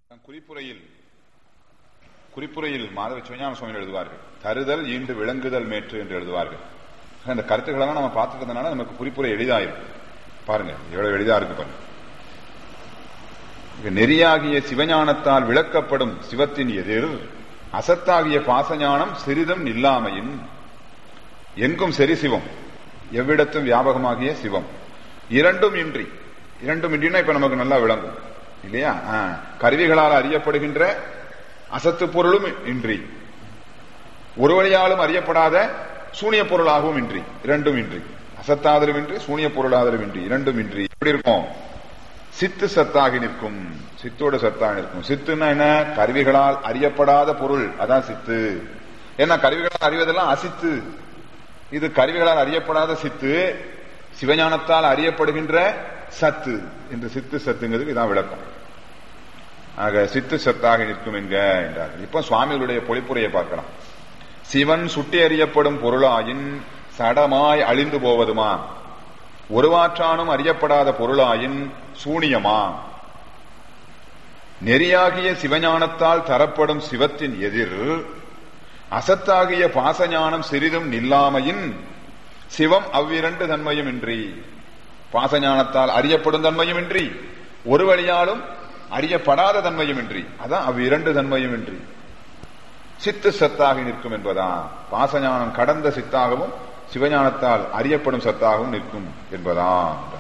குறிப்புரையில் குறிப்புரையில் மாதவ சிவஞான சுவாமி எழுதுவார்கள் தருதல் ஈண்டு விளங்குதல் மேற்று என்று எழுதுவார்கள் அந்த கருத்துக்களெல்லாம் நம்ம பார்த்துக்கிறதுனால நமக்கு குறிப்புரை எளிதாயிருக்கு பாருங்க எவ்வளவு எளிதா இருக்கு பாருங்க நெறியாகிய சிவஞானத்தால் விளக்கப்படும் சிவத்தின் எதிர் அசத்தாகிய பாசஞானம் சிறிதும் நில்லாமையின் எங்கும் சரி சிவம் எவ்விடத்தும் வியாபகமாகிய சிவம் இரண்டும் இன்றி இரண்டும் இன்றினா இப்ப நமக்கு நல்லா விளங்கும் இல்லையா கருவிகளால் அறியப்படுகின்ற அசத்து பொருளும் இன்றி ஒரு வழியாலும் அறியப்படாத சூனிய பொருளாகவும் இன்றி இரண்டும் இன்றி அசத்தாதலும் இன்றி சூனிய பொருளாதலும் இன்றி இரண்டும் இன்றி எப்படி இருக்கும் சித்து சத்தாகி நிற்கும் சித்தோட சத்தாக நிற்கும் சித்துன்னா என்ன கருவிகளால் அறியப்படாத பொருள் அதான் சித்து ஏன்னா கருவிகளால் அறிவதெல்லாம் அசித்து இது கருவிகளால் அறியப்படாத சித்து சிவஞானத்தால் அறியப்படுகின்ற சத்து என்று சித்து சத்துங்கிறதுக்கு இதான் விளக்கம் ஆக சித்து சத்தாக நிற்கும் என்க என்றார்கள் இப்ப சுவாமிகளுடைய பொழிப்புரையை பார்க்கலாம் சிவன் சுட்டி அறியப்படும் பொருளாயின் சடமாய் அழிந்து போவதுமா ஒருவாற்றானும் அறியப்படாத பொருளாயின் சூனியமா நெறியாகிய சிவஞானத்தால் தரப்படும் சிவத்தின் எதிர் அசத்தாகிய பாசஞானம் சிறிதும் நில்லாமையின் சிவம் அவ்விரண்டு தன்மையும் இன்றி பாசஞானத்தால் அறியப்படும் தன்மையும் இன்றி ஒரு வழியாலும் அறியப்படாத தன்மையும் இன்றி அதான் அவ்விரண்டு தன்மையும் இன்றி சித்து சத்தாக நிற்கும் என்பதா பாசஞானம் கடந்த சித்தாகவும் சிவஞானத்தால் அறியப்படும் சத்தாகவும் நிற்கும் என்பதா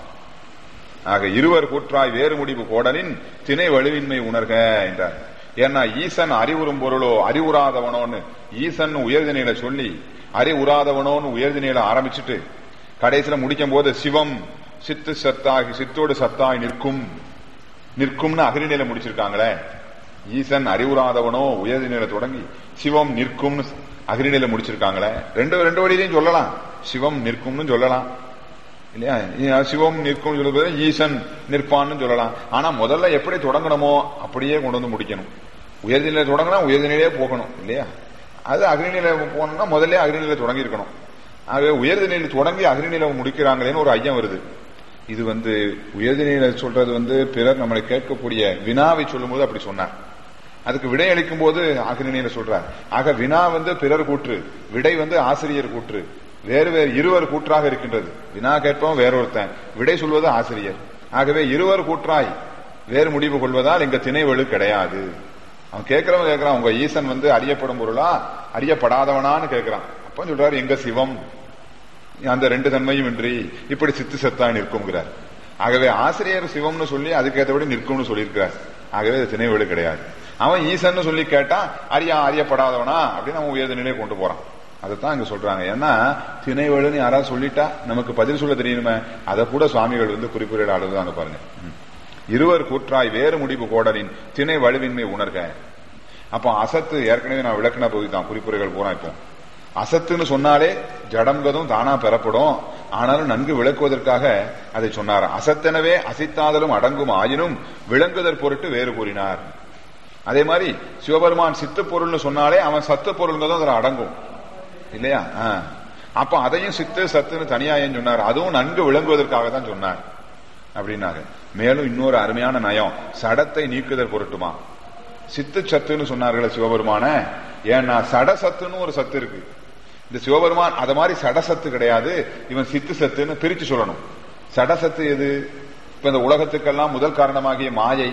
ஆக இருவர் கூற்றாய் வேறு முடிவு கோடலின் திணை வலுவின்மை உணர்க என்றார் ஏன்னா ஈசன் அறிவுறும் பொருளோ அறிவுறாதவனோன்னு ஈசன் உயர்தினையில சொல்லி அறிவுறாதவனோன்னு உயர்தினையில ஆரம்பிச்சுட்டு கடைசியில முடிக்கும் போது சிவம் சித்து சத்தாகி சித்தோடு சத்தாய் நிற்கும் நிற்கும்னு அகிரிநிலை முடிச்சிருக்காங்களே ஈசன் அறிவுறாதவனோ உயர்தினையில தொடங்கி சிவம் நிற்கும்னு அகிரிநிலை முடிச்சிருக்காங்களே ரெண்டு ரெண்டு வழியிலையும் சொல்லலாம் சிவம் நிற்கும்னு சொல்லலாம் இல்லையா சிவம் நிற்கும் சொல்லுவது ஈசன் நிற்பான்னு சொல்லலாம் ஆனா முதல்ல எப்படி தொடங்கணுமோ அப்படியே கொண்டு வந்து முடிக்கணும் உயர்நிலை தொடங்கினா உயர்நிலையே போகணும் இல்லையா அது அக்னிநிலை போகணும்னா முதல்ல அக்னிநிலை தொடங்கி இருக்கணும் ஆகவே உயர்நிலையில் தொடங்கி அக்னிநிலை முடிக்கிறாங்களேன்னு ஒரு ஐயம் வருது இது வந்து உயர்நிலையில சொல்றது வந்து பிறர் நம்மளை கேட்கக்கூடிய வினாவை சொல்லும் போது அப்படி சொன்னார் அதுக்கு விடை அளிக்கும் போது அக்னிநிலை சொல்றார் ஆக வினா வந்து பிறர் கூற்று விடை வந்து ஆசிரியர் கூற்று வேறு வேறு இருவர் கூற்றாக இருக்கின்றது வினா கேட்பவன் வேறொருத்தன் விடை சொல்வது ஆசிரியர் ஆகவே இருவர் கூற்றாய் வேறு முடிவு கொள்வதால் இங்க திணைவெளு கிடையாது அவன் கேட்கிறவன் கேட்கிறான் உங்க ஈசன் வந்து அறியப்படும் பொருளா அறியப்படாதவனான்னு கேட்கிறான் அப்ப சொல்றாரு எங்க சிவம் அந்த ரெண்டு தன்மையும் இன்றி இப்படி சித்து சத்தா நிற்கும்ங்கிறார் ஆகவே ஆசிரியர் சிவம்னு சொல்லி அதுக்கேற்றபடி நிற்கும்னு சொல்லியிருக்கிறார் ஆகவே அது திணைவெளு கிடையாது அவன் ஈசன் சொல்லி கேட்டான் அறியா அறியப்படாதவனா அப்படின்னு அவன் உயர்ந்த நிலையை கொண்டு போறான் அதைத்தான் இங்க சொல்றாங்க ஏன்னா திணைவழுன்னு யாராவது சொல்லிட்டா நமக்கு பதில் சொல்ல தெரியணுமே அதை கூட சுவாமிகள் வந்து குறிப்பிட அழுதுதாங்க பாருங்க இருவர் கூற்றாய் வேறு முடிவு கோடலின் திணை வலுவின்மை உணர்க அப்போ அசத்து ஏற்கனவே நான் விளக்கின பகுதி தான் குறிப்புரைகள் போறோம் இப்போ அசத்துன்னு சொன்னாலே ஜடம்கதும் தானா பெறப்படும் ஆனாலும் நன்கு விளக்குவதற்காக அதை சொன்னார் அசத்தெனவே அசித்தாதலும் அடங்கும் ஆயினும் விளங்குதற் பொருட்டு வேறு கூறினார் அதே மாதிரி சிவபெருமான் சித்து பொருள்னு சொன்னாலே அவன் சத்து பொருள்ங்கிறதும் அதில் அடங்கும் இல்லையா அப்ப அதையும் சித்து சத்துன்னு தனியா ஏன் சொன்னார் அதுவும் நன்கு விளங்குவதற்காக தான் சொன்னார் அப்படின்னாங்க மேலும் இன்னொரு அருமையான நயம் சடத்தை நீக்குதல் பொருட்டுமா சித்து சத்துன்னு சொன்னார்களே சிவபெருமான ஏன்னா சட சத்துன்னு ஒரு சத்து இருக்கு இந்த சிவபெருமான் அத மாதிரி சடசத்து கிடையாது இவன் சித்து சத்துன்னு பிரிச்சு சொல்லணும் சடசத்து எது இப்ப இந்த உலகத்துக்கெல்லாம் முதல் காரணமாகிய மாயை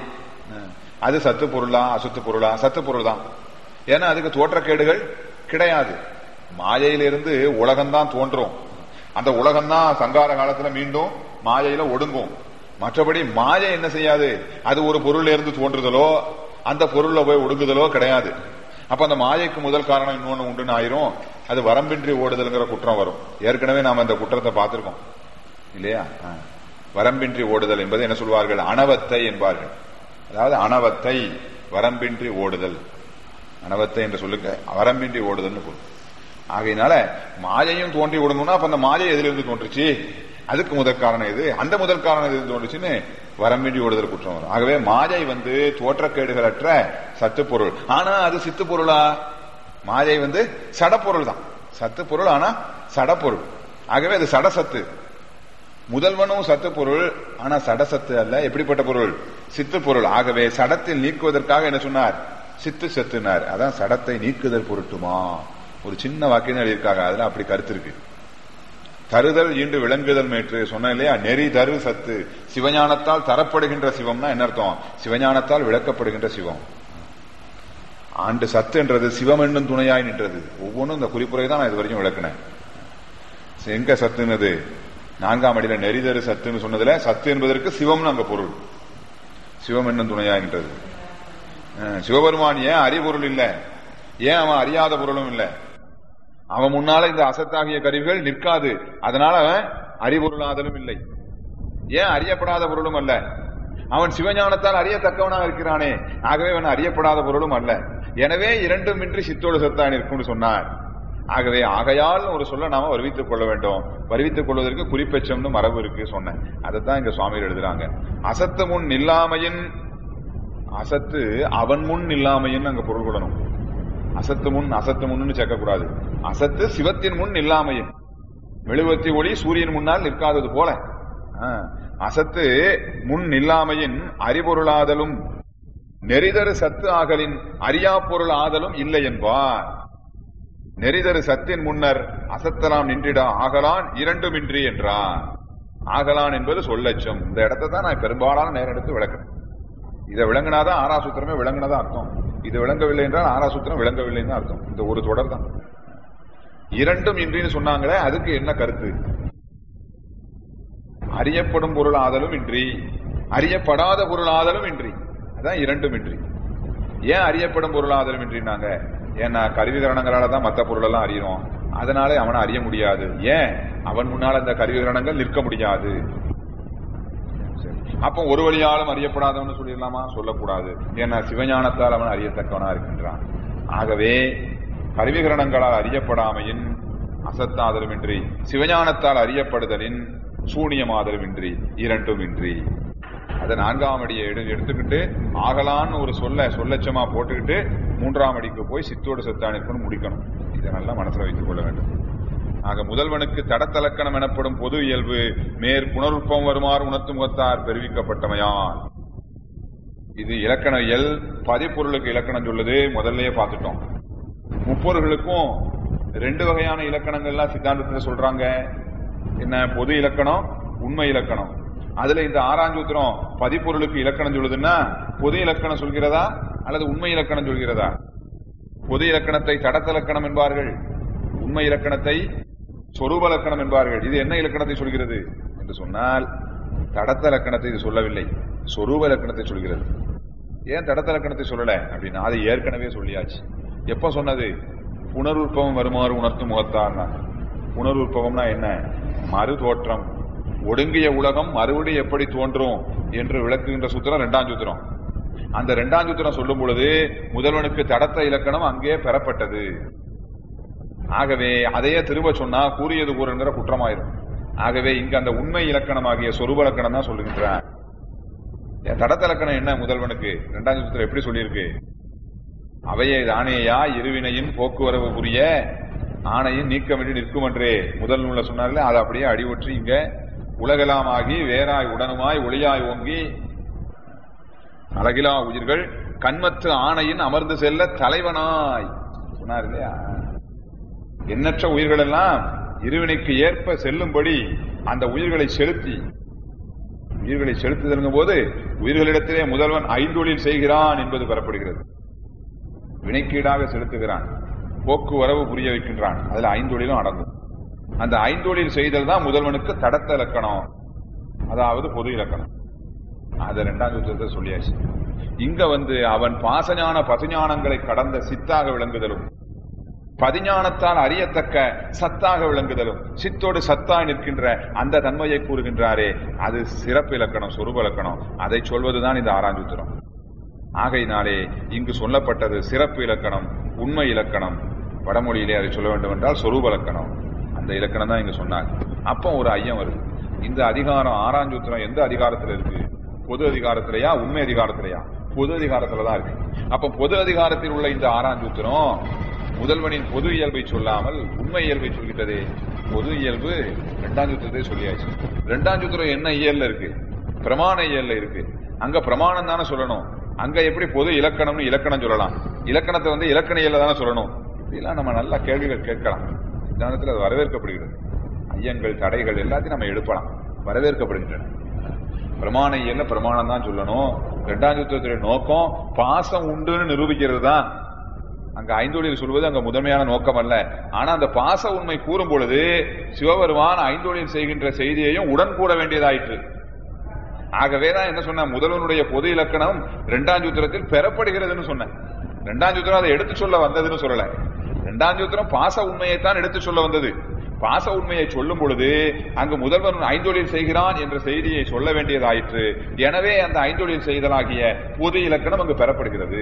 அது சத்து பொருளா அசுத்து பொருளா சத்து பொருள் தான் ஏன்னா அதுக்கு தோற்றக்கேடுகள் கிடையாது மாயையிலிருந்து உலகம்தான் தோன்றும் அந்த உலகம்தான் சங்கார காலத்துல மீண்டும் மாயையில ஒடுங்கும் மற்றபடி மாயை என்ன செய்யாது அது ஒரு பொருள்ல இருந்து தோன்றுதலோ அந்த பொருள்ல போய் ஒடுங்குதலோ கிடையாது அப்ப அந்த மாயைக்கு முதல் காரணம் இன்னொன்னு உண்டுன்னு ஆயிரும் அது வரம்பின்றி ஓடுதல்ங்கிற குற்றம் வரும் ஏற்கனவே நாம அந்த குற்றத்தை பார்த்திருக்கோம் இல்லையா வரம்பின்றி ஓடுதல் என்பது என்ன சொல்வார்கள் அனவத்தை என்பார்கள் அதாவது அனவத்தை வரம்பின்றி ஓடுதல் அனவத்தை என்று சொல்லுங்க வரம்பின்றி ஓடுதல்னு பொருள் ஆகையினால மாயையும் தோன்றி விடணும்னா அப்ப அந்த மாயை எதிலிருந்து தோன்றுச்சு அதுக்கு முதல் காரணம் எது அந்த முதல் காரணம் எது தோன்றுச்சுன்னு வரம்பின்றி ஓடுதல் குற்றம் வரும் ஆகவே மாயை வந்து தோற்றக்கேடுகளற்ற சத்து பொருள் ஆனா அது சித்து பொருளா மாயை வந்து சடப்பொருள் தான் சத்து பொருள் ஆனா சடப்பொருள் ஆகவே அது சடசத்து முதல்வனும் சத்து பொருள் ஆனா சடசத்து அல்ல எப்படிப்பட்ட பொருள் சித்து பொருள் ஆகவே சடத்தில் நீக்குவதற்காக என்ன சொன்னார் சித்து சத்துனார் அதான் சடத்தை நீக்குதல் பொருட்டுமா ஒரு சின்ன வாக்கியம் எழுதியிருக்காங்க அதுல அப்படி கருத்து இருக்கு தருதல் ஈண்டு விளங்குதல் மேற்று சொன்ன இல்லையா நெறி தரு சத்து சிவஞானத்தால் தரப்படுகின்ற சிவம்னா என்ன அர்த்தம் சிவஞானத்தால் விளக்கப்படுகின்ற சிவம் ஆண்டு சத்து என்றது சிவம் என்னும் துணையாய் நின்றது ஒவ்வொன்றும் இந்த குறிப்புரை தான் நான் இது வரைக்கும் விளக்குனேன் எங்க சத்துனது நான்காம் அடியில நெறிதரு சத்துன்னு சொன்னதுல சத்து என்பதற்கு சிவம்னு அங்க பொருள் சிவம் என்னும் துணையாய் நின்றது அஹ் சிவபெருமான் ஏன் அறிபொருள் இல்ல ஏன் அவன் அறியாத பொருளும் இல்ல அவன் முன்னால இந்த அசத்தாகிய கருவிகள் நிற்காது அதனால அவன் அறிபொருளாதலும் இல்லை ஏன் அறியப்படாத பொருளும் அல்ல அவன் சிவஞானத்தால் அறியத்தக்கவனாக இருக்கிறானே ஆகவே அவன் அறியப்படாத பொருளும் அல்ல எனவே இரண்டும் இன்றி சித்தோடு சத்தா நிற்கும்னு சொன்னார் ஆகவே ஆகையால் ஒரு சொல்ல நாம வருவித்துக் கொள்ள வேண்டும் வருவித்துக் கொள்வதற்கு குறிப்பெச்சம்னு மரபு இருக்கு சொன்னேன் அதைத்தான் இங்க சுவாமிகள் எழுதுறாங்க அசத்து முன் நில்லாமையின் அசத்து அவன் முன் இல்லாமையின் அங்க பொருள் கொள்ளணும் அசத்து முன் அசத்து முன்னு சேர்க்கக்கூடாது அசத்து சிவத்தின் முன் இல்லாமையின் மெழுகுவத்தி ஒளி சூரியன் முன்னால் நிற்காதது போல ஆ, அசத்து முன் நில்லாமையின் அறிபொருளாதலும் நெறிதரு சத்து ஆகலின் அறியா பொருள் ஆதலும் இல்லை என்பார் நெறிதரு சத்தின் முன்னர் அசத்தலாம் நின்றிட ஆகலான் இரண்டுமின்றி என்றார் ஆகலான் என்பது சொல்லச்சம் இந்த இடத்தை தான் நான் பெரும்பாலான நேரம் எடுத்து விளக்குறேன் இதை விளங்கினாதான் ஆறாசூத்திரமே விளங்கினதா அர்த்தம் இது விளங்கவில்லை என்றால் ஆறாசூத்திரம் விளங்கவில்லைன்னு தான் அர்த்தம் இந்த ஒரு தொடர் தான் இரண்டும் இன்றின்னு சொன்னாங்களே அதுக்கு என்ன கருத்து அறியப்படும் பொருள் ஆதலும் இன்றி அறியப்படாத பொருள் ஆதலும் இன்றி அதான் இரண்டும் இன்றி ஏன் அறியப்படும் பொருள் ஆதலும் இன்றினாங்க ஏன்னா கருவிகரணங்களால தான் மத்த பொருள் எல்லாம் அறியணும் அதனால அவனை அறிய முடியாது ஏன் அவன் முன்னால் அந்த கருவிகரணங்கள் நிற்க முடியாது சரி. அப்போ ஒரு வழியாலும் அறியப்படாதவன்னு சொல்லிடலாமா சொல்லக்கூடாது ஏன்னா சிவஞானத்தால் அவன் அறியத்தக்கவனா இருக்கின்றான் ஆகவே கருவிகரணங்களால் அறியப்படாமையின் அசத்தாதலுமின்றி சிவஞானத்தால் அறியப்படுதலின் சூனியமாதலுமின்றி இரண்டும் இன்றி அதை நான்காம் அடியை எடு எடுத்துக்கிட்டு ஆகலான்னு ஒரு சொல்ல சொல்லச்சமா போட்டுக்கிட்டு மூன்றாம் அடிக்கு போய் சித்தோடு செத்தானிற்குன்னு முடிக்கணும் இதை நல்லா மனசுல வைத்துக் கொள்ள வேண்டும் ஆக முதல்வனுக்கு தடத்தலக்கணம் எனப்படும் பொது இயல்பு மேற் புனருப்பம் வருமாறு உணர்த்து முகத்தார் பெருவிக்கப்பட்டமையான் இது இலக்கண இயல் பதிப்பொருளுக்கு இலக்கணம் சொல்லுது முதல்லயே பார்த்துட்டோம் முப்பொருளுக்கும் ரெண்டு வகையான இலக்கணங்கள்லாம் சித்தாந்தத்துல சொல்றாங்க என்ன பொது இலக்கணம் உண்மை இலக்கணம் அதுல இந்த ஆறாஞ்சூத்திரம் பதிப்பொருளுக்கு இலக்கணம் சொல்லுதுன்னா பொது இலக்கணம் சொல்கிறதா அல்லது உண்மை இலக்கணம் சொல்கிறதா பொது இலக்கணத்தை தடத்தலக்கணம் என்பார்கள் உண்மை இலக்கணத்தை சொரூப இலக்கணம் என்பார்கள் இது என்ன இலக்கணத்தை சொல்கிறது என்று சொன்னால் தடத்த இலக்கணத்தை இது சொல்லவில்லை சொரூப இலக்கணத்தை சொல்கிறது ஏன் தடத்த இலக்கணத்தை சொல்லல அப்படின்னா அதை ஏற்கனவே சொல்லியாச்சு எப்ப சொன்னது புனருற்பவம் வருமாறு உணர்த்தும் முகத்தார்னா புனருற்பவம்னா என்ன மறு தோற்றம் ஒடுங்கிய உலகம் மறுபடி எப்படி தோன்றும் என்று விளக்குகின்ற சூத்திரம் இரண்டாம் சூத்திரம் அந்த இரண்டாம் சூத்திரம் சொல்லும் பொழுது முதல்வனுக்கு தடத்த இலக்கணம் அங்கே பெறப்பட்டது ஆகவே அதையே திரும்ப சொன்னா கூறியது கூறுங்கிற குற்றமாயிரும் ஆகவே இங்க அந்த உண்மை இலக்கணமாகிய சொருப இலக்கணம் தான் சொல்லுகின்றார் ஏன் தடத்த இலக்கணம் என்ன முதல்வனுக்கு இரண்டாம் சூத்திரம் எப்படி சொல்லியிருக்கு அவையே தானேயா இருவினையின் போக்குவரவு புரிய ஆணையின் நீக்கமின்றி நிற்கும் என்றே முதல் நூல்ல சொன்னார்ல அதை அப்படியே அடிவற்றி இங்க உலகெல்லாம் ஆகி வேறாய் உடனுமாய் ஒளியாய் ஓங்கி அழகிலா உயிர்கள் கண்மற்ற ஆணையின் அமர்ந்து செல்ல தலைவனாய் சொன்னார் இல்லையா எண்ணற்ற உயிர்கள் எல்லாம் இருவினைக்கு ஏற்ப செல்லும்படி அந்த உயிர்களை செலுத்தி உயிர்களை செலுத்துதல்ங்கும் போது உயிர்களிடத்திலே முதல்வன் ஐந்தொழில் செய்கிறான் என்பது பெறப்படுகிறது வினைக்கீடாக செலுத்துகிறான் போக்குவரவு புரிய வைக்கின்றான் அதுல ஐந்தொழிலும் அடங்கும் அந்த ஐந்தொழில் செய்தல் தான் முதல்வனுக்கு தடத்த இலக்கணம் அதாவது பொது இலக்கணம் அது இரண்டாம் சூத்திரத்தை சொல்லியாச்சு இங்க வந்து அவன் பாசஞான பசுஞானங்களை கடந்த சித்தாக விளங்குதலும் பதிஞானத்தால் அறியத்தக்க சத்தாக விளங்குதலும் சித்தோடு சத்தாய் நிற்கின்ற அந்த தன்மையை கூறுகின்றாரே அது சிறப்பு இலக்கணம் சொருப இலக்கணம் அதை சொல்வதுதான் இந்த ஆறாம் சூத்திரம் ஆகையினாலே இங்கு சொல்லப்பட்டது சிறப்பு இலக்கணம் உண்மை இலக்கணம் வடமொழியிலே அதை சொல்ல வேண்டும் என்றால் சொரூப இலக்கணம் அந்த இலக்கணம் தான் இங்க சொன்னாங்க அப்போ ஒரு ஐயம் வருது இந்த அதிகாரம் ஆறாம் சூத்திரம் எந்த அதிகாரத்துல இருக்கு பொது அதிகாரத்திலையா உண்மை அதிகாரத்திலையா பொது அதிகாரத்துல தான் இருக்கு அப்ப பொது அதிகாரத்தில் உள்ள இந்த ஆறாம் சூத்திரம் முதல்வனின் பொது இயல்பை சொல்லாமல் உண்மை இயல்பை சொல்கின்றதே பொது இயல்பு ரெண்டாம் சூத்திரத்தை சொல்லியாச்சு ரெண்டாம் சூத்திரம் என்ன இயல்ல இருக்கு பிரமாண இயல்ல இருக்கு அங்க பிரமாணம் தானே சொல்லணும் அங்க எப்படி பொது இலக்கணம்னு இலக்கணம் சொல்லலாம் இலக்கணத்தை வந்து இலக்கண இயல்ல தானே சொல்லணும் இப்படிலாம் நம்ம நல்லா கேள்விகள் கேட்கலாம் சித்தாந்தத்தில் அது வரவேற்கப்படுகிறது ஐயங்கள் தடைகள் எல்லாத்தையும் நம்ம எழுப்பலாம் வரவேற்கப்படுகின்றன பிரமாண இயல்ல பிரமாணம் தான் சொல்லணும் ரெண்டாம் சூத்திரத்துடைய நோக்கம் பாசம் உண்டுன்னு நிரூபிக்கிறது தான் அங்க ஐந்தொழில் சொல்வது அங்க முதன்மையான நோக்கம் அல்ல ஆனா அந்த பாச உண்மை கூறும் பொழுது சிவபெருமான் ஐந்தொழில் செய்கின்ற செய்தியையும் உடன் கூட வேண்டியதாயிற்று ஆகவேதான் என்ன சொன்ன முதல்வனுடைய பொது இலக்கணம் இரண்டாம் சூத்திரத்தில் பெறப்படுகிறதுன்னு சொன்னேன் இரண்டாம் சூத்திரம் அதை எடுத்து சொல்ல வந்ததுன்னு சொல்லல இரண்டாம் சூத்திரம் பாச உண்மையைத்தான் எடுத்து சொல்ல வந்தது பாச உண்மையை சொல்லும் பொழுது அங்கு முதல்வன் ஐந்தொழில் செய்கிறான் என்ற செய்தியை சொல்ல வேண்டியதாயிற்று எனவே அந்த ஐந்தொழில் செய்தலாகிய பொது இலக்கணம் அங்கு பெறப்படுகிறது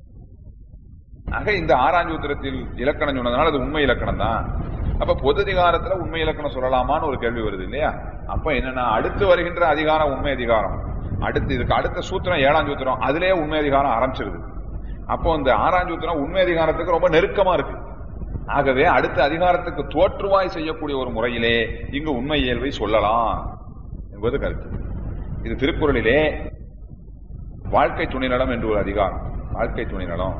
ஆக இந்த ஆறாம் சூத்திரத்தில் இலக்கணம் சொன்னதுனால அது உண்மை இலக்கணம் தான் அப்ப பொது அதிகாரத்துல உண்மை இலக்கணம் சொல்லலாமான்னு ஒரு கேள்வி வருது இல்லையா அப்ப என்னன்னா அடுத்து வருகின்ற அதிகாரம் உண்மை அதிகாரம் அடுத்து இதுக்கு அடுத்த சூத்திரம் ஏழாம் சூத்திரம் அதிலே உண்மை அதிகாரம் ஆரம்பிச்சிருது அப்போ இந்த ஆறாம் சூத்திரம் உண்மை அதிகாரத்துக்கு ரொம்ப நெருக்கமா இருக்கு ஆகவே அடுத்த அதிகாரத்துக்கு தோற்றுவாய் செய்யக்கூடிய ஒரு முறையிலே இங்கு உண்மை இயல்பை சொல்லலாம் என்பது கருத்து இது திருக்குறளிலே வாழ்க்கை துணைநலம் என்று ஒரு அதிகாரம் வாழ்க்கை துணைநலம்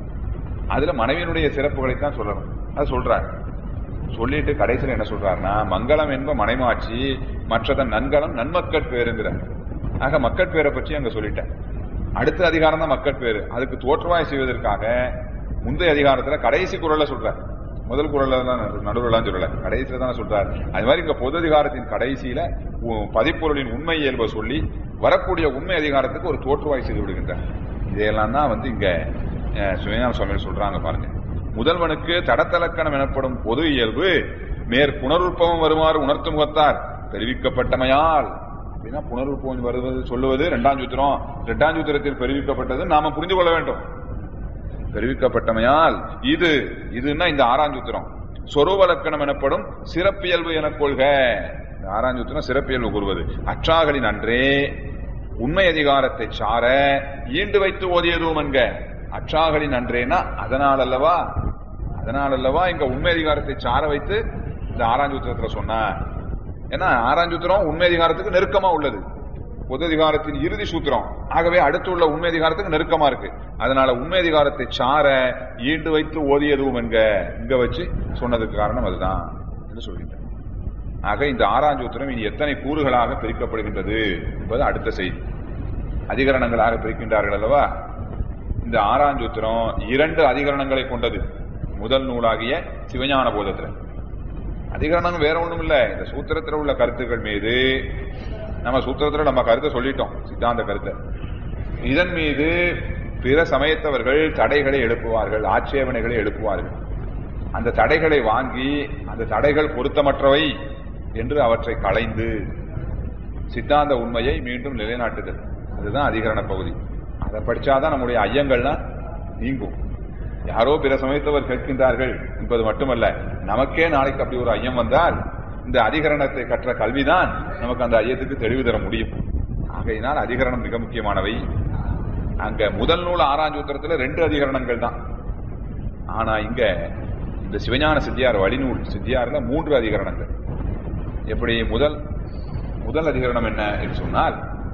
அதுல மனைவியினுடைய சிறப்புகளைத்தான் சொல்லணும் அது சொல்றார் சொல்லிட்டு கடைசியில் என்ன சொல்றாருன்னா மங்களம் என்ப மனைமாட்சி மற்றதன் நன்கலம் நன்மக்கள் பேருங்கிற ஆக மக்கள் பேரை பற்றி அங்க சொல்லிட்டேன் அடுத்த அதிகாரம் தான் மக்கள் பேரு அதுக்கு தோற்றுவாய் செய்வதற்காக முந்தைய அதிகாரத்துல கடைசி குரல்ல சொல்றார் முதல் குரல்ல தான் நடுவுலாம் சொல்லல கடைசியில தான் சொல்றார் அது மாதிரி இங்க பொது அதிகாரத்தின் கடைசியில உ- பதிப்பொருளின் உண்மை இயல்பை சொல்லி வரக்கூடிய உண்மை அதிகாரத்துக்கு ஒரு தோற்றுவாய் செய்து விடுகின்றார் இதையெல்லாம் தான் வந்து இங்க அஹ், சுயஞான சுவாமிகள் சொல்றாங்க பாருங்க முதல்வனுக்கு தடத்தலக்கணம் எனப்படும் பொது இயல்பு மேற் புனருற்பவம் வருமாறு உணர்த்து முகத்தார் தெரிவிக்கப்பட்டமையால் அப்படின்னா புனருற்பவம் வருவது சொல்லுவது இரண்டாம் சூத்திரம் இரண்டாம் சூத்திரத்தில் தெரிவிக்கப்பட்டது நாம புரிந்து கொள்ள வேண்டும் தெரிவிக்கப்பட்டமையால் இது இதுன்னா இந்த ஆறாம் சூத்திரம் சொரூப லக்கணம் எனப்படும் சிறப்பியல்பு எனக் கொள்க இந்த ஆறாம் சூத்திரம் சிறப்பியல்பு கூறுவது அற்றாகலின் அன்றே உண்மை அதிகாரத்தை சார ஈண்டு வைத்து ஓதியதும் என்க அற்றாகலின் அன்றேனா அதனால் அல்லவா அதனால் அல்லவா இங்க உண்மை அதிகாரத்தை சார வைத்து இந்த ஆறாம் சூத்திரத்துல சொன்னார் ஏன்னா ஆறாம் சூத்திரம் உண்மை அதிகாரத்துக்கு நெருக்கமா உள்ளது பொது அதிகாரத்தின் இறுதி சூத்திரம் ஆகவே அடுத்துள்ள உண்மை அதிகாரத்துக்கு நெருக்கமா இருக்கு அதனால உண்மை அதிகாரத்தை சார ஈண்டு வைத்து ஓதியதும் என்க இங்க வச்சு சொன்னதுக்கு காரணம் அதுதான் என்று சொல்கின்றேன் ஆக இந்த ஆறாம் சூத்திரம் இனி எத்தனை கூறுகளாக பிரிக்கப்படுகின்றது என்பது அடுத்த செய்தி அதிகரணங்களாக பிரிக்கின்றார்கள் அல்லவா இந்த ஆறாம் சூத்திரம் இரண்டு அதிகரணங்களை கொண்டது முதல் நூலாகிய சிவஞான போதத்துல அதிகரணம் வேற ஒண்ணும் இல்ல இந்த சூத்திரத்தில் உள்ள கருத்துக்கள் மீது நம்ம சூத்திரத்துல நம்ம கருத்தை சொல்லிட்டோம் சித்தாந்த கருத்தை இதன் மீது பிற சமயத்தவர்கள் தடைகளை எழுப்புவார்கள் ஆட்சேபனைகளை எழுப்புவார்கள் அந்த தடைகளை வாங்கி அந்த தடைகள் பொருத்தமற்றவை என்று அவற்றை களைந்து சித்தாந்த உண்மையை மீண்டும் நிலைநாட்டுதல் அதுதான் அதிகரண பகுதி அதை படிச்சாதான் நம்முடைய ஐயங்கள்லாம் நீங்கும் யாரோ பிற சமயத்தவர் கேட்கின்றார்கள் என்பது மட்டுமல்ல நமக்கே நாளைக்கு அப்படி ஒரு ஐயம் வந்தால் இந்த அதிகரணத்தை கற்ற கல்விதான் நமக்கு அந்த ஐயத்துக்கு தெளிவு தர முடியும் ஆகையினால் அதிகரணம் மிக முக்கியமானவை அங்க முதல் நூல் ஆறாம் சூத்திரத்துல ரெண்டு அதிகரணங்கள் தான் ஆனா இங்க இந்த சிவஞான சித்தியார் வழிநூல் சித்தியார்ல மூன்று அதிகரணங்கள் எப்படி முதல் முதல் அதிகரணம் என்ன என்று சொன்னால்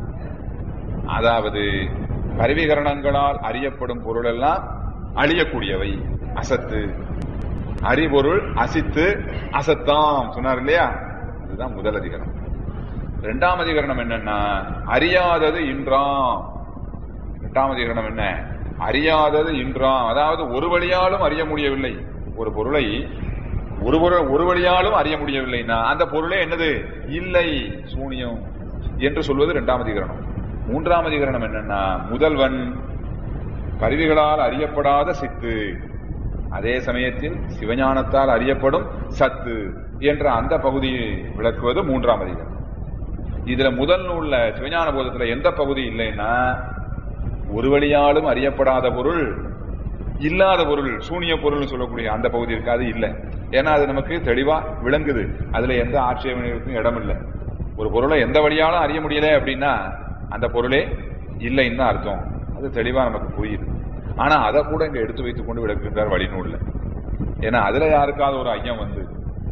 அதாவது கருவிகரணங்களால் அறியப்படும் பொருள் எல்லாம் அழியக்கூடியவை அசத்து அறிபொருள் அசித்து அசத்தாம் சொன்னார் இல்லையா இதுதான் முதல் அதிகரணம் இரண்டாம் அதிகரணம் என்னன்னா அறியாதது இன்றாம் இரண்டாம் அதிகரணம் என்ன அறியாதது இன்றாம் அதாவது ஒரு வழியாலும் அறிய முடியவில்லை ஒரு பொருளை ஒரு பொருள் ஒரு வழியாலும் அறிய முடியவில்லைன்னா அந்த பொருளே என்னது இல்லை சூனியம் என்று சொல்வது இரண்டாம் அதிகரணம் மூன்றாம் அதிகரணம் என்னன்னா முதல்வன் கருவிகளால் அறியப்படாத சித்து அதே சமயத்தில் சிவஞானத்தால் அறியப்படும் சத்து என்ற அந்த பகுதியை விளக்குவது மூன்றாம் அதிகாரம் இதுல முதல் நூல்ல சிவஞான போதத்துல எந்த பகுதி இல்லைன்னா ஒரு வழியாலும் அறியப்படாத பொருள் இல்லாத பொருள் சூனிய பொருள்னு சொல்லக்கூடிய அந்த பகுதி இருக்காது இல்ல ஏன்னா அது நமக்கு தெளிவா விளங்குது அதுல எந்த ஆட்சேபனைக்கும் இடம் இல்லை ஒரு பொருளை எந்த வழியாலும் அறிய முடியல அப்படின்னா அந்த பொருளே இல்லைன்னு தான் அர்த்தம் அது தெளிவா நமக்கு புரியுது ஆனா அதை கூட இங்க எடுத்து வைத்துக் கொண்டு விளக்குகின்றார் வழிநூல்ல ஏன்னா அதுல யாருக்காவது ஒரு ஐயம் வந்து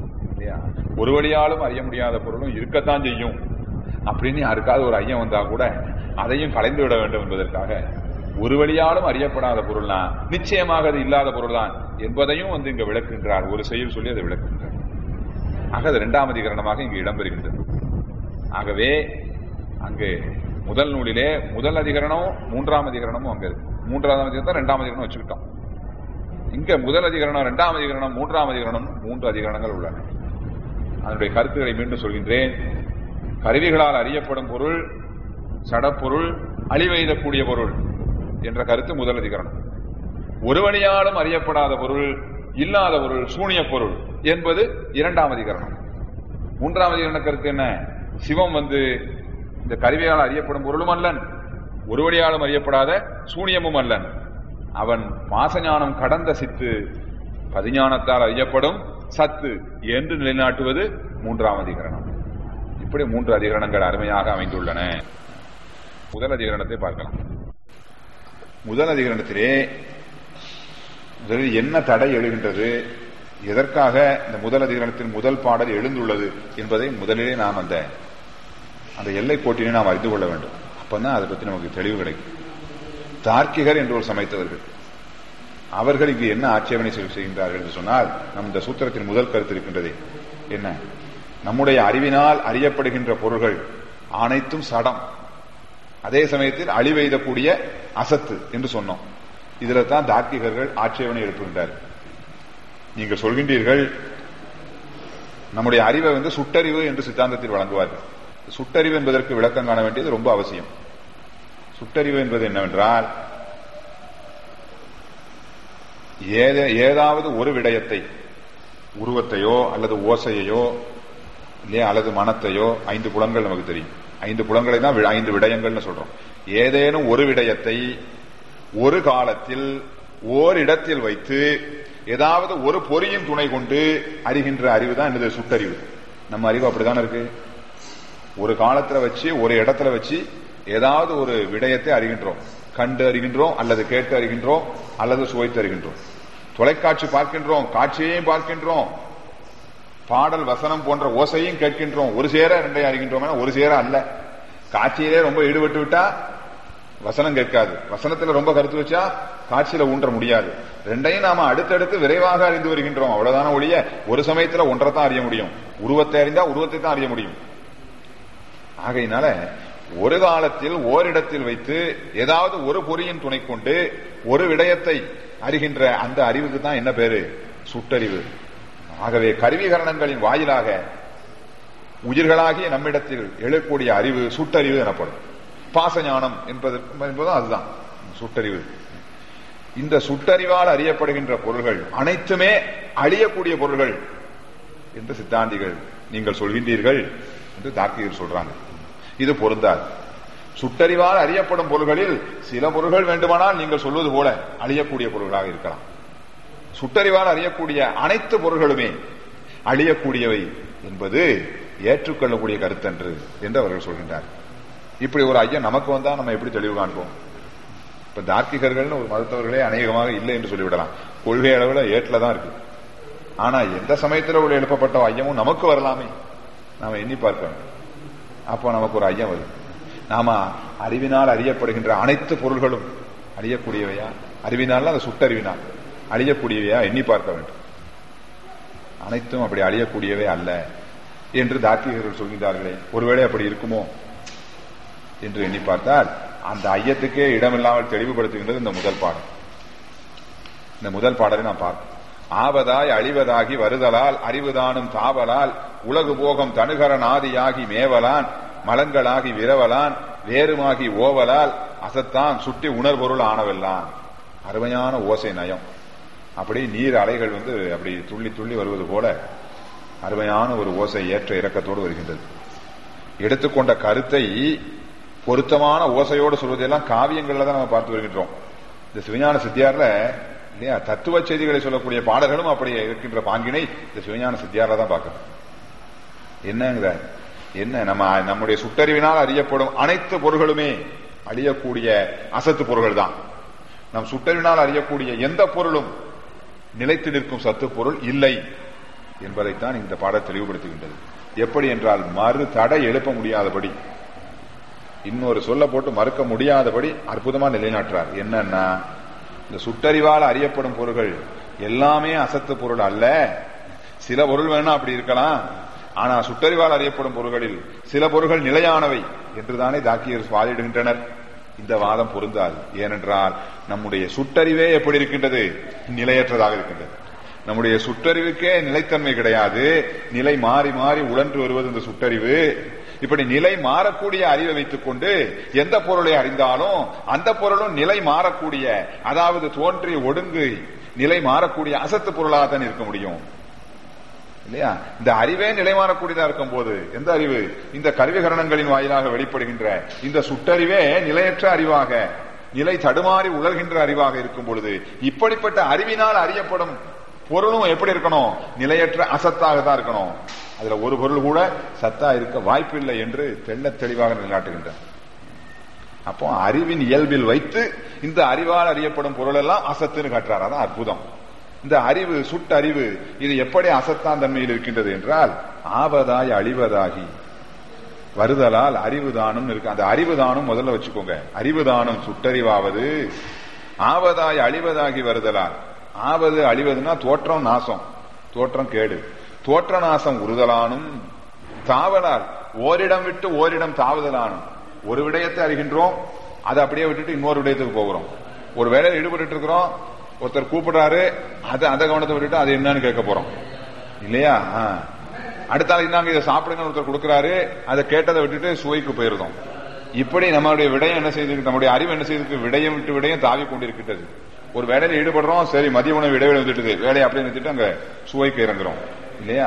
இல்லையா ஒரு வழியாலும் அறிய முடியாத பொருளும் இருக்கத்தான் செய்யும் அப்படின்னு யாருக்காவது ஒரு ஐயம் வந்தா கூட அதையும் கலைந்து விட வேண்டும் என்பதற்காக ஒரு வழியாலும் அறியப்படாத பொருள்னா நிச்சயமாக அது இல்லாத பொருள் தான் என்பதையும் வந்து இங்க விளக்குகின்றார் ஒரு செயல் சொல்லி அதை விளக்குகின்றார் ஆக அது இரண்டாம் அதிகரணமாக இங்கு இடம்பெறுகின்றது ஆகவே அங்கு முதல் நூலிலே முதல் அதிகரணம் மூன்றாம் அதிகரணமும் அங்க இருக்கு மூன்றாம் அதிகரணம் இரண்டாம் அதிகரணம் வச்சுக்கிட்டோம் இங்க முதல் அதிகரணம் இரண்டாம் அதிகரணம் மூன்றாம் அதிகரணம் மூன்று அதிகரணங்கள் உள்ளன அதனுடைய கருத்துக்களை மீண்டும் சொல்கின்றேன் கருவிகளால் அறியப்படும் பொருள் சடப்பொருள் அழிவெய்தக்கூடிய பொருள் என்ற கருத்து முதல் அதிகரணம் ஒரு வழியாலும் அறியப்படாத பொருள் இல்லாத பொருள் சூனிய பொருள் என்பது இரண்டாம் அதிகரணம் மூன்றாம் அதிகரண கருத்து என்ன சிவம் வந்து இந்த கருவியால் அறியப்படும் பொருளும் அல்லன் ஒரு வழியாலும் அறியப்படாத சூனியமும் அல்லன் அவன் பாசஞானம் கடந்த சித்து பதிஞானத்தால் அறியப்படும் சத்து என்று நிலைநாட்டுவது மூன்றாம் அதிகரணம் இப்படி மூன்று அதிகரணங்கள் அருமையாக அமைந்துள்ளன முதல் அதிகரணத்தை பார்க்கலாம் முதல் அதிகரணத்திலே முதலில் என்ன தடை எழுகின்றது எதற்காக இந்த முதல் அதிகரணத்தின் முதல் பாடல் எழுந்துள்ளது என்பதை முதலிலே நாம் அந்த அந்த எல்லை கோட்டினை நாம் அறிந்து கொள்ள வேண்டும் அப்பதான் அதை பற்றி நமக்கு தெளிவு கிடைக்கும் தார்க்கிகர் என்று ஒரு சமைத்தவர்கள் அவர்கள் இங்கு என்ன ஆட்சேபனை செய்கின்றார்கள் என்று சொன்னால் நம் இந்த சூத்திரத்தின் முதல் கருத்து இருக்கின்றது என்ன நம்முடைய அறிவினால் அறியப்படுகின்ற பொருள்கள் அனைத்தும் சடம் அதே சமயத்தில் அழிவெய்தக்கூடிய அசத்து என்று சொன்னோம் இதுல தான் தார்க்கிகர்கள் ஆட்சேபனை எழுப்புகின்றார் நீங்கள் சொல்கின்றீர்கள் நம்முடைய அறிவை வந்து சுட்டறிவு என்று சித்தாந்தத்தில் வழங்குவார்கள் சுட்டறிவு என்பதற்கு விளக்கம் காண வேண்டியது ரொம்ப அவசியம் சுட்டறிவு என்பது என்னவென்றால் ஏதாவது ஒரு விடயத்தை உருவத்தையோ அல்லது ஓசையையோ இல்லையா அல்லது மனத்தையோ ஐந்து புலன்கள் நமக்கு தெரியும் ஐந்து புலன்களை தான் ஐந்து விடயங்கள்னு சொல்றோம் ஏதேனும் ஒரு விடயத்தை ஒரு காலத்தில் ஓரிடத்தில் வைத்து ஏதாவது ஒரு பொறியின் துணை கொண்டு அறிகின்ற அறிவு தான் என்னது சுட்டறிவு நம்ம அறிவு அப்படித்தானே இருக்கு ஒரு காலத்துல வச்சு ஒரு இடத்துல வச்சு ஏதாவது ஒரு விடயத்தை அறிகின்றோம் கண்டு அறிகின்றோம் அல்லது கேட்டு அறிகின்றோம் அல்லது சுவைத்து அறிகின்றோம் தொலைக்காட்சி பார்க்கின்றோம் காட்சியையும் பார்க்கின்றோம் பாடல் வசனம் போன்ற ஓசையும் கேட்கின்றோம் ஒரு சேர ரெண்டையும் அறிகின்றோம் ஒரு சேர அல்ல காட்சியிலே ரொம்ப ஈடுபட்டு விட்டா வசனம் கேட்காது வசனத்துல ரொம்ப கருத்து வச்சா காட்சியில ஊன்ற முடியாது ரெண்டையும் நாம அடுத்தடுத்து விரைவாக அறிந்து வருகின்றோம் அவ்வளவுதான ஒழிய ஒரு சமயத்துல ஒன்றை தான் அறிய முடியும் உருவத்தை அறிந்தா உருவத்தை தான் அறிய முடியும் ஆகையினால ஒரு காலத்தில் ஓரிடத்தில் வைத்து ஏதாவது ஒரு பொறியின் துணை கொண்டு ஒரு விடயத்தை அறிகின்ற அந்த அறிவுக்கு தான் என்ன பேரு சுட்டறிவு ஆகவே கருவிகரணங்களின் வாயிலாக உயிர்களாகிய நம்மிடத்தில் எழக்கூடிய அறிவு சுட்டறிவு எனப்படும் பாசஞானம் என்பது என்பதும் அதுதான் சுட்டறிவு இந்த சுட்டறிவால் அறியப்படுகின்ற பொருள்கள் அனைத்துமே அழியக்கூடிய பொருள்கள் என்று சித்தாந்திகள் நீங்கள் சொல்கின்றீர்கள் என்று தார்க்கிகள் சொல்றாங்க இது பொருந்தாது சுட்டறிவால் அறியப்படும் பொருள்களில் சில பொருள்கள் வேண்டுமானால் நீங்கள் சொல்வது போல அழியக்கூடிய பொருள்களாக இருக்கலாம் சுட்டறிவால் அறியக்கூடிய அனைத்து பொருள்களுமே அழியக்கூடியவை என்பது ஏற்றுக்கொள்ளக்கூடிய கருத்தன்று என்று அவர்கள் சொல்கின்றார் இப்படி ஒரு ஐயா நமக்கு வந்தா நம்ம எப்படி தெளிவு காண்போம் இப்ப தார்க்கிகர்கள்னு ஒரு மதத்தவர்களே அநேகமாக இல்லை என்று சொல்லிவிடலாம் கொள்கை அளவில் ஏட்டில தான் இருக்கு ஆனா எந்த சமயத்தில் உள்ள எழுப்பப்பட்ட ஐயமும் நமக்கு வரலாமே நாம எண்ணி பார்க்க அப்போ நமக்கு ஒரு ஐயம் வரும் நாம அறிவினால் அறியப்படுகின்ற அனைத்து பொருள்களும் அழியக்கூடியவையா அறிவினால் அந்த சுட்டறிவினால் அழியக்கூடியவையா எண்ணி பார்க்க வேண்டும் அனைத்தும் அப்படி அழியக்கூடியவே அல்ல என்று தார்க்கிகர்கள் சொல்கின்றார்களே ஒருவேளை அப்படி இருக்குமோ என்று எண்ணி பார்த்தால் அந்த ஐயத்துக்கே இடமில்லாமல் தெளிவுபடுத்துகின்றது இந்த முதல் பாடல் இந்த முதல் பாடலை நாம் பார்ப்போம் ஆவதாய் அழிவதாகி வருதலால் அறிவுதானும் தாவலால் உலகு போகம் தனுகரன் ஆதியாகி மேவலான் மலங்களாகி விரவலான் வேறுமாகி ஓவலால் அசத்தான் சுட்டி உணர்பொருள் ஆனவெல்லாம் அருமையான ஓசை நயம் அப்படி நீர் அலைகள் வந்து அப்படி துள்ளி துள்ளி வருவது போல அருமையான ஒரு ஓசை ஏற்ற இறக்கத்தோடு வருகின்றது எடுத்துக்கொண்ட கருத்தை பொருத்தமான ஓசையோடு சொல்வதெல்லாம் காவியங்கள்ல தான் நம்ம பார்த்து வருகின்றோம் இந்த சிவஞான சித்தியார்ல இல்லையா தத்துவ செய்திகளை சொல்லக்கூடிய பாடல்களும் அப்படி இருக்கின்ற பாங்கினை இந்த சிவஞான சித்தியார்ல தான் பார்க்கணும் என்னங்கிற என்ன நம்ம நம்முடைய சுட்டறிவினால் அறியப்படும் அனைத்து பொருள்களுமே அழியக்கூடிய அசத்து பொருள்கள் தான் நம் சுட்டறிவினால் அறியக்கூடிய எந்த பொருளும் நிலைத்து நிற்கும் சத்து பொருள் இல்லை என்பதைத்தான் இந்த பாடம் தெளிவுபடுத்துகின்றது எப்படி என்றால் மறு தடை எழுப்ப முடியாதபடி இன்னொரு சொல்ல போட்டு மறுக்க முடியாதபடி அற்புதமா நிலைநாட்டுறார் என்னன்னா இந்த சுட்டறிவால் அறியப்படும் பொருள்கள் எல்லாமே அசத்து பொருள் அல்ல சில பொருள் வேணா அப்படி இருக்கலாம் ஆனா சுட்டறிவால் அறியப்படும் பொருள்களில் சில பொருள்கள் நிலையானவை என்றுதானே தாக்கியர் வாதிடுகின்றனர் இந்த வாதம் பொருந்தாது ஏனென்றால் நம்முடைய சுட்டறிவே எப்படி இருக்கின்றது நிலையற்றதாக இருக்கின்றது நம்முடைய சுட்டறிவுக்கே நிலைத்தன்மை கிடையாது நிலை மாறி மாறி உழன்று வருவது இந்த சுட்டறிவு இப்படி நிலை மாறக்கூடிய அறிவை வைத்துக் கொண்டு எந்த பொருளை அறிந்தாலும் அந்த பொருளும் நிலை மாறக்கூடிய அதாவது தோன்றி ஒடுங்கு நிலை மாறக்கூடிய அசத்து பொருளாக தான் இருக்க முடியும் இல்லையா இந்த அறிவே நிலை மாறக்கூடியதா இருக்கும் போது எந்த அறிவு இந்த கருவிகரணங்களின் வாயிலாக வெளிப்படுகின்ற இந்த சுட்டறிவே நிலையற்ற அறிவாக நிலை தடுமாறி உலர்கின்ற அறிவாக இருக்கும் பொழுது இப்படிப்பட்ட அறிவினால் அறியப்படும் பொருளும் எப்படி இருக்கணும் நிலையற்ற அசத்தாக தான் இருக்கணும் அதுல ஒரு பொருள் கூட சத்தா இருக்க வாய்ப்பில்லை என்று தெள்ள தெளிவாக நிலைநாட்டுகின்றார் அப்போ அறிவின் இயல்பில் வைத்து இந்த அறிவால் அறியப்படும் பொருள் எல்லாம் அசத்துன்னு காட்டுறார் அதான் அற்புதம் இந்த அறிவு சுட்டறிவு இது எப்படி அசத்தான் தன்மையில் இருக்கின்றது என்றால் ஆவதாய் அழிவதாகி வருதலால் அறிவுதானம் இருக்கு அந்த அறிவுதானம் முதல்ல வச்சுக்கோங்க அறிவுதானம் சுட்டறிவாவது ஆவதாய் அழிவதாகி வருதலால் ஆவது அழிவதுன்னா தோற்றம் நாசம் தோற்றம் கேடு தோற்ற நாசம் உறுதலானும் தாவலால் ஓரிடம் விட்டு ஓரிடம் தாவுதலானும் ஒரு விடயத்தை அறிகின்றோம் அதை அப்படியே விட்டுட்டு இன்னொரு விடயத்துக்கு போகிறோம் ஒரு வேலையில் ஈடுபட்டு இருக்கிறோம் ஒருத்தர் கூப்பிடுறாரு அது அந்த கவனத்தை விட்டுட்டு அது என்னன்னு கேட்க போறோம் இல்லையா அடுத்தால இந்தாங்க இதை சாப்பிடுங்க ஒருத்தர் கொடுக்குறாரு அதை கேட்டதை விட்டுட்டு சுவைக்கு போயிருந்தோம் இப்படி நம்மளுடைய விடயம் என்ன செய்திருக்கு நம்முடைய அறிவு என்ன செய்திருக்கு விடயம் விட்டு விடயம் தாவி கொண்டிருக்கின்றது ஒரு வேலையில ஈடுபடுறோம் சரி மதிய உணவு இடைவெளி வந்துட்டுது வேலையை அப்படியே நிறுத்திட்டு அங்க சுவைக்கு இறங்குறோம் இல்லையா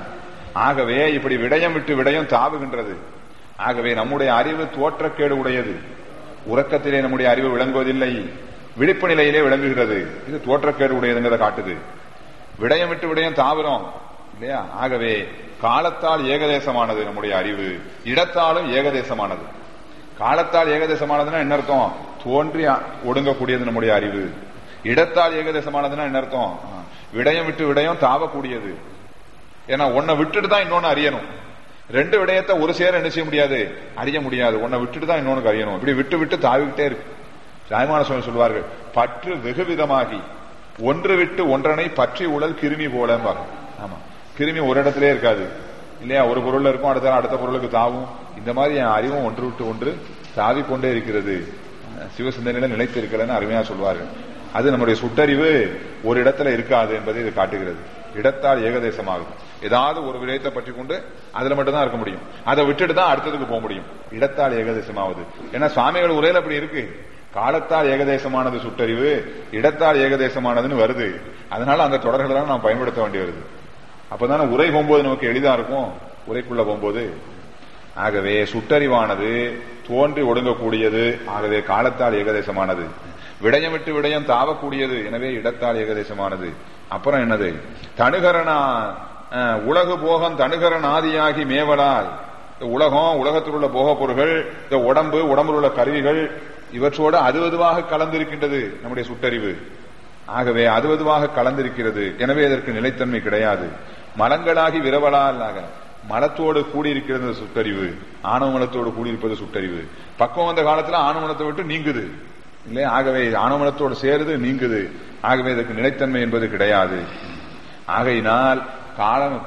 ஆகவே இப்படி விடயம் விட்டு விடயம் தாவுகின்றது ஆகவே நம்முடைய அறிவு தோற்றக்கேடு உடையது உறக்கத்திலே நம்முடைய அறிவு விளங்குவதில்லை விழிப்பு நிலையிலே விளங்குகிறது இது தோற்றக்கேடு உடையதுங்கிறத காட்டுது விடயம் விட்டு விடயம் தாவுறோம் இல்லையா ஆகவே காலத்தால் ஏகதேசமானது நம்முடைய அறிவு இடத்தாலும் ஏகதேசமானது காலத்தால் ஏகதேசமானதுன்னா என்ன அர்த்தம் தோன்றி ஒடுங்கக்கூடியது நம்முடைய அறிவு இடத்தால் ஏகதேசமானதுன்னா என்ன அர்த்தம் விடயம் விட்டு விடயம் தாவக்கூடியது ஏன்னா உன்னை விட்டுட்டு தான் இன்னொன்னு அறியணும் ரெண்டு விடயத்தை ஒரு சேர என்ன செய்ய முடியாது அறிய முடியாது உன்னை விட்டுட்டு தான் இன்னொன்னு அறியணும் இப்படி விட்டு விட்டு தாவிக்கிட்டே இருக்கு ராயமான சுவாமி சொல்வார்கள் பற்று வெகு விதமாகி ஒன்று விட்டு ஒன்றனை பற்றி உழல் கிருமி போல ஆமா கிருமி ஒரு இடத்திலே இருக்காது இல்லையா ஒரு பொருள்ல இருக்கும் அடுத்த அடுத்த பொருளுக்கு தாவும் இந்த மாதிரி என் அறிவும் ஒன்று விட்டு ஒன்று தாவி கொண்டே இருக்கிறது சிவசிந்தனையில நிலைத்து இருக்கலன்னு அருமையா சொல்வார்கள் அது நம்முடைய சுட்டறிவு ஒரு இடத்துல இருக்காது என்பதை இது காட்டுகிறது இடத்தால் ஏகதேசமாகுது ஏதாவது ஒரு விடயத்தை பற்றி கொண்டு அதுல மட்டும் தான் இருக்க முடியும் அதை விட்டுட்டு தான் அடுத்ததுக்கு போக முடியும் இடத்தால் ஏகதேசமாவது ஏன்னா சுவாமிகள் உரையில அப்படி இருக்கு காலத்தால் ஏகதேசமானது சுட்டறிவு இடத்தால் ஏகதேசமானதுன்னு வருது அதனால அந்த தொடர்களை நாம் பயன்படுத்த வேண்டி வருது அப்பதானே உரை போகும்போது நமக்கு எளிதா இருக்கும் உரைக்குள்ள போகும்போது ஆகவே சுட்டறிவானது தோன்றி ஒடுங்கக்கூடியது ஆகவே காலத்தால் ஏகதேசமானது விடயம் விட்டு விடயம் தாவக்கூடியது எனவே இடத்தால் ஏகதேசமானது அப்புறம் என்னது தனுகரணா உலகு போகம் தனுகரன் ஆதியாகி மேவலால் இந்த உலகம் உலகத்தில் உள்ள போக பொருள்கள் இந்த உடம்பு உடம்பில் உள்ள கருவிகள் இவற்றோடு அதுவதுவாக கலந்திருக்கின்றது நம்முடைய சுட்டறிவு ஆகவே அதுவதுவாக கலந்திருக்கிறது எனவே இதற்கு நிலைத்தன்மை கிடையாது மலங்களாகி விரவலாக மலத்தோடு கூடியிருக்கிறது சுட்டறிவு ஆணவ மலத்தோடு கூடியிருப்பது சுட்டறிவு பக்குவம் வந்த காலத்துல ஆணவமலத்தை விட்டு நீங்குது இல்லையா ஆகவே ஆணவமலத்தோடு சேருது நீங்குது ஆகவே இதற்கு நிலைத்தன்மை என்பது கிடையாது ஆகையினால் காலம்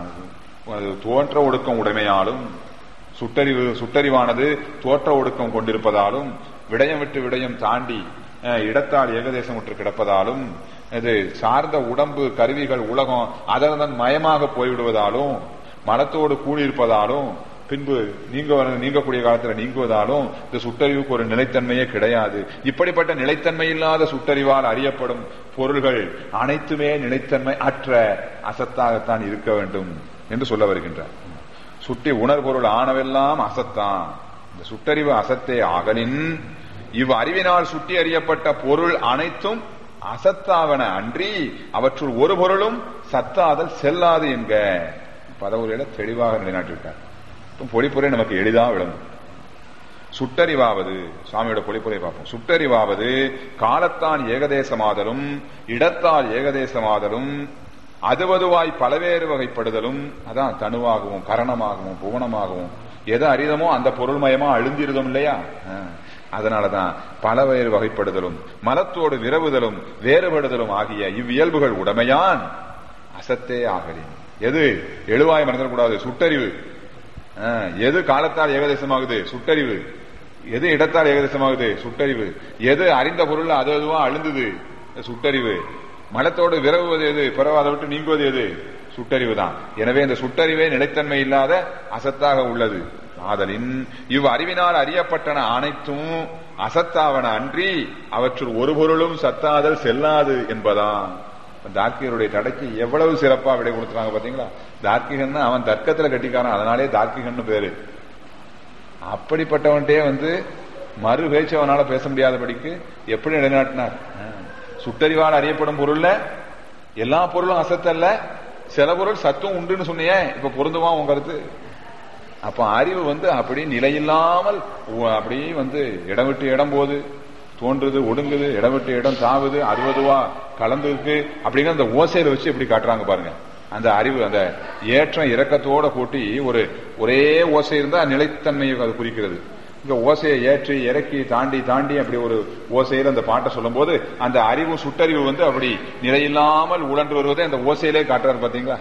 தோற்ற ஒடுக்கம் உடைமையாலும் சுட்டறிவு சுட்டறிவானது தோற்ற ஒடுக்கம் கொண்டிருப்பதாலும் விடயம் விட்டு விடயம் தாண்டி இடத்தால் ஏகதேசம் விட்டு கிடப்பதாலும் இது சார்ந்த உடம்பு கருவிகள் உலகம் அதன் மயமாக போய்விடுவதாலும் மனத்தோடு கூடியிருப்பதாலும் பின்பு நீங்க நீங்கக்கூடிய காலத்துல நீங்குவதாலும் இந்த சுட்டறிவுக்கு ஒரு நிலைத்தன்மையே கிடையாது இப்படிப்பட்ட நிலைத்தன்மை இல்லாத சுட்டறிவால் அறியப்படும் பொருள்கள் அனைத்துமே நிலைத்தன்மை அற்ற அசத்தாகத்தான் இருக்க வேண்டும் என்று சொல்ல வருகின்றார் சுட்டி உணர்பொருள் ஆனவெல்லாம் அசத்தான் இந்த சுட்டறிவு அசத்தே ஆகலின் இவ் அறிவினால் சுட்டி அறியப்பட்ட பொருள் அனைத்தும் அசத்தாவன அன்றி அவற்றுள் ஒரு பொருளும் சத்தாதல் செல்லாது என்க பதவுரையில தெளிவாக நிலைநாட்டிவிட்டார் பொழிப்புரை நமக்கு எளிதாக விளங்கும் சுட்டறிவாவது சுவாமியோட பொழிப்புரை பார்ப்போம் சுட்டறிவாவது காலத்தான் ஏகதேசமாதலும் இடத்தால் ஏகதேசமாதலும் அதுவதுவாய் பலவேறு வகைப்படுதலும் அதான் தனுவாகவும் கரணமாகவும் புவனமாகவும் எது அரிதமோ அந்த பொருள்மயமா அழுந்திருதும் இல்லையா ஆ. அதனாலதான் பலவேறு வகைப்படுதலும் மலத்தோடு விரவுதலும் வேறுபடுதலும் ஆகிய இவ்வியல்புகள் உடமையான் அசத்தே ஆகலின் எது எழுவாய் மறந்துடக்கூடாது சுட்டறிவு ஆ, எது காலத்தால் ஏகதேசமாகுது சுட்டறிவு எது இடத்தால் ஏகதேசமாகுது சுட்டறிவு எது அறிந்த பொருள் அது அதுவா அழுந்தது சுட்டறிவு மலத்தோடு விரவுவது எது பிறகு அதை விட்டு நீங்குவது எது சுட்டறிவு தான் எனவே இந்த சுட்டறிவே நிலைத்தன்மை இல்லாத அசத்தாக உள்ளது ஆதலின் இவ் அறிவினால் அறியப்பட்டன அனைத்தும் அசத்தாவன அன்றி அவற்றுள் ஒரு பொருளும் சத்தாதல் செல்லாது என்பதான் தார்க்கிகருடைய தடைக்கு எவ்வளவு சிறப்பா விடை கொடுத்துறாங்க பாத்தீங்களா தார்க்கிகன் அவன் தர்க்கத்துல கட்டிக்காரன் அதனாலே தார்க்கிகன்னு பேரு அப்படிப்பட்டவன்ட்டே வந்து மறு பேச்சு அவனால பேச முடியாதபடிக்கு எப்படி நிலைநாட்டினார் ஆ. சுட்டறிவால் அறியப்படும் பொருள்ல எல்லா பொருளும் அசத்தல்ல சில பொருள் சத்தும் உண்டுன்னு சொன்னியே இப்ப பொருந்துமா உன் கருத்து அப்ப அறிவு வந்து அப்படி நிலையில்லாமல் உ- அப்படியே வந்து இடம் விட்டு இடம் போகுது தோன்றுது ஒடுங்குது இடம் விட்டு இடம் தாவுது அறுபதுவா கலந்து இருக்கு அப்படிங்கிற அந்த ஓசையில வச்சு எப்படி காட்டுறாங்க பாருங்க அந்த அறிவு அந்த ஏற்றம் இறக்கத்தோட கூட்டி ஒரு ஒரே ஓசை இருந்தா நிலைத்தன்மையை அது குறிக்கிறது இங்க ஓசையை ஏற்றி இறக்கி தாண்டி தாண்டி அப்படி ஒரு ஓசையில அந்த பாட்டை சொல்லும்போது அந்த அறிவு சுட்டறிவு வந்து அப்படி நிலையில்லாமல் உழன்று வருவதை அந்த ஓசையிலே காட்டுறாரு பாத்தீங்களா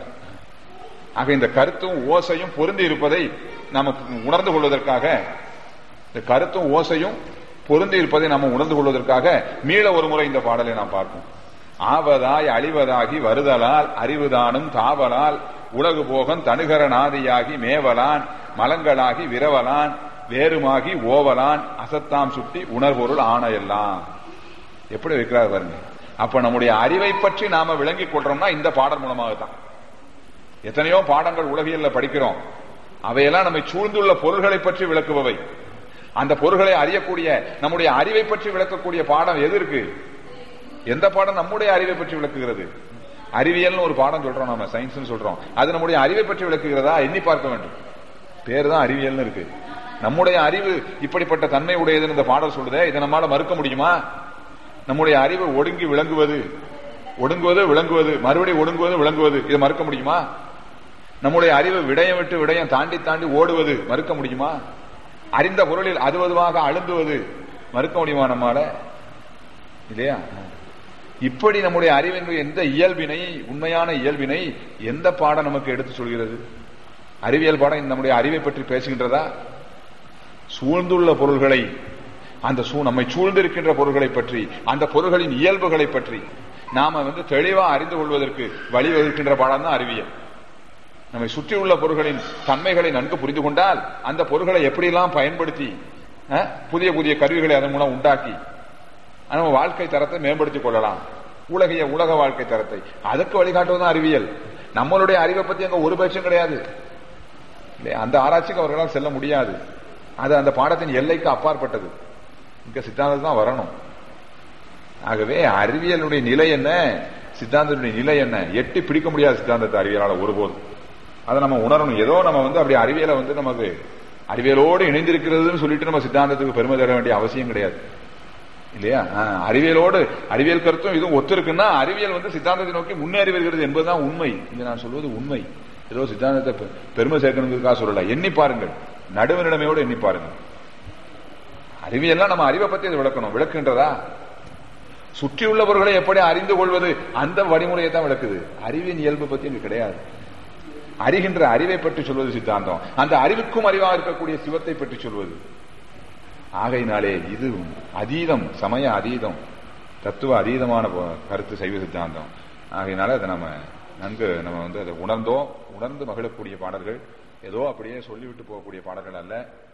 ஆக இந்த கருத்தும் ஓசையும் பொருந்தி இருப்பதை நமக்கு உணர்ந்து கொள்வதற்காக இந்த கருத்தும் ஓசையும் பொருந்தி இருப்பதை நம்ம உணர்ந்து கொள்வதற்காக மீள ஒரு முறை இந்த பாடலை நாம் பார்ப்போம் ஆவதாய் அழிவதாகி வருதலால் அறிவுதானும் தாவலால் உலகு போகம் தனுகர நாதியாகி மேவலான் மலங்களாகி விரவலான் வேறுமாகி ஓவலான் அசத்தாம் சுட்டி உணர்பொருள் ஆன எல்லாம் எப்படி வைக்கிறார் பாருங்க அப்ப நம்முடைய அறிவை பற்றி நாம விளங்கிக் கொள்றோம்னா இந்த பாடல் மூலமாகத்தான் எத்தனையோ பாடங்கள் உலகியல்ல படிக்கிறோம் அவையெல்லாம் நம்மை சூழ்ந்துள்ள பொருள்களை பற்றி விளக்குபவை அந்த பொருள்களை அறியக்கூடிய நம்முடைய அறிவை பற்றி விளக்கக்கூடிய பாடம் எது இருக்கு எந்த பாடம் நம்முடைய அறிவை பற்றி விளக்குகிறது அறிவியல்னு ஒரு பாடம் சொல்றோம் நம்ம சயின்ஸ் சொல்றோம் அது நம்முடைய அறிவை பற்றி விளக்குகிறதா எண்ணி பார்க்க வேண்டும் பேர் தான் அறிவியல்னு இருக்கு நம்முடைய அறிவு இப்படிப்பட்ட தன்மை உடையதுன்னு இந்த பாடல் சொல்லுதே இதை நம்மால மறுக்க முடியுமா நம்முடைய அறிவு ஒடுங்கி விளங்குவது ஒடுங்குவது விளங்குவது மறுபடியும் ஒடுங்குவது விளங்குவது இதை மறுக்க முடியுமா நம்முடைய அறிவு விடயம் விட்டு விடயம் தாண்டி தாண்டி ஓடுவது மறுக்க முடியுமா அறிந்த பொருளில் அதுவதுவாக அழுந்துவது மறுக்க முடியுமா நம்மால இல்லையா இப்படி நம்முடைய அறிவின் எந்த இயல்பினை உண்மையான இயல்பினை எந்த பாடம் நமக்கு எடுத்து சொல்கிறது அறிவியல் பாடம் நம்முடைய அறிவை பற்றி பேசுகின்றதா சூழ்ந்துள்ள பொருள்களை அந்த சூ நம்மை சூழ்ந்திருக்கின்ற பொருள்களை பற்றி அந்த பொருள்களின் இயல்புகளை பற்றி நாம வந்து தெளிவா அறிந்து கொள்வதற்கு வழிவகுக்கின்ற பாடம் தான் அறிவியல் நம்மை சுற்றியுள்ள பொருள்களின் தன்மைகளை நன்கு புரிந்து கொண்டால் அந்த பொருள்களை எப்படியெல்லாம் பயன்படுத்தி அஹ், புதிய புதிய கருவிகளை அதன் மூலம் உண்டாக்கி நம்ம வாழ்க்கை தரத்தை மேம்படுத்திக் கொள்ளலாம் உலகிய உலக வாழ்க்கை தரத்தை அதற்கு வழிகாட்டுவதுதான் அறிவியல் நம்மளுடைய அறிவை பத்தி அங்க ஒரு பேச்சும் கிடையாது இல்லையா அந்த ஆராய்ச்சிக்கு அவர்களால் செல்ல முடியாது அது அந்த பாடத்தின் எல்லைக்கு அப்பாற்பட்டது இங்க சித்தாந்தம் தான் வரணும் ஆகவே அறிவியலுடைய நிலை என்ன சித்தாந்தத்துடைய நிலை என்ன எட்டி பிடிக்க முடியாது சித்தாந்தத்தை அறிவியலால ஒருபோதும் அதை நம்ம உணரணும் ஏதோ நம்ம வந்து அப்படி அறிவியலை வந்து நமக்கு அறிவியலோடு இணைந்திருக்கிறதுன்னு சொல்லிட்டு நம்ம சித்தாந்தத்துக்கு பெருமை தர வேண்டிய அவசியம் கிடையாது இல்லையா ஆஹ், அறிவியலோடு அறிவியல் கருத்தும் இதுவும் ஒத்திருக்குன்னா அறிவியல் வந்து சித்தாந்தத்தை நோக்கி முன்னேறி வருகிறது என்பதுதான் உண்மை இங்க நான் சொல்வது உண்மை ஏதோ சித்தாந்தத்தை பெ- பெருமை சேர்க்கணுங்கிறதுக்காக சொல்லல எண்ணி பாருங்கள் நடுவு நிலைமையோடு எண்ணி பாருங்கள் அறிவியல்லாம் நம்ம அறிவை பத்தி அது விளக்கணும் விளக்குன்றதா சுற்றியுள்ளவர்களை எப்படி அறிந்து கொள்வது அந்த வழிமுறையை தான் விளக்குது அறிவின் இயல்பு பத்தி இங்க கிடையாது அறிகின்ற அறிவை பற்றி சொல்வது சித்தாந்தம் அந்த அறிவுக்கும் அறிவாக இருக்கக்கூடிய சிவத்தை பற்றி சொல்வது ஆகையினாலே இது அதீதம் சமய அதீதம் தத்துவ அதீதமான ப- கருத்து சைவ சித்தாந்தம் ஆகையினால அதை நம்ம நன்கு நம்ம வந்து அதை உணர்ந்தோம் உணர்ந்து மகிழக்கூடிய பாடல்கள் ஏதோ அப்படியே சொல்லிவிட்டு போகக்கூடிய பாடல்கள் அல்ல